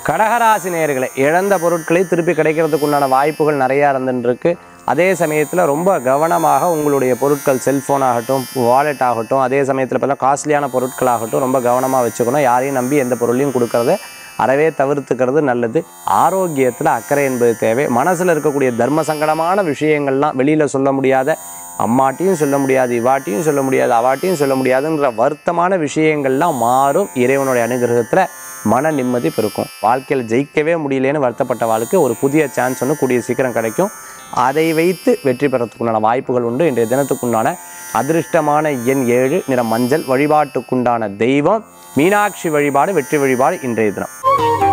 கடகராசி நேயர்களே இழந்த பொருட்களை திருப்பி கிடைக்கிறதுக்கு உண்டான வாய்ப்புகள் நிறையா இருந்துருக்கு அதே சமயத்தில் ரொம்ப கவனமாக உங்களுடைய பொருட்கள் செல்ஃபோன் ஆகட்டும் வாலெட் ஆகட்டும் அதே சமயத்தில் பார்த்தா காஸ்ட்லியான பொருட்கள் ஆகட்டும் ரொம்ப கவனமாக வச்சுக்கணும் யாரையும் நம்பி எந்த பொருளையும் கொடுக்கறத அறவே தவிர்த்துக்கிறது நல்லது ஆரோக்கியத்தில் அக்கறை என்பது தேவை மனசில் இருக்கக்கூடிய தர்ம சங்கடமான விஷயங்கள்லாம் வெளியில் சொல்ல முடியாத அம்மாட்டையும் சொல்ல முடியாது இவாட்டையும் சொல்ல முடியாது அவாட்டையும் சொல்ல முடியாதுன்ற வருத்தமான விஷயங்கள்லாம் மாறும் இறைவனுடைய அனுகிரகத்தில் மன நிம்மதி பெருக்கும் வாழ்க்கையில் ஜெயிக்கவே முடியலன்னு வருத்தப்பட்ட வாழ்க்கை ஒரு புதிய சான்ஸ் ஒன்று கூடிய சீக்கிரம் கிடைக்கும் அதை வைத்து வெற்றி பெறத்துக்குண்டான வாய்ப்புகள் உண்டு இன்றைய தினத்துக்குண்டான அதிர்ஷ்டமான எண் ஏழு நிற மஞ்சள் வழிபாட்டுக்குண்டான தெய்வம் மீனாட்சி வழிபாடு வெற்றி வழிபாடு இன்றைய தினம்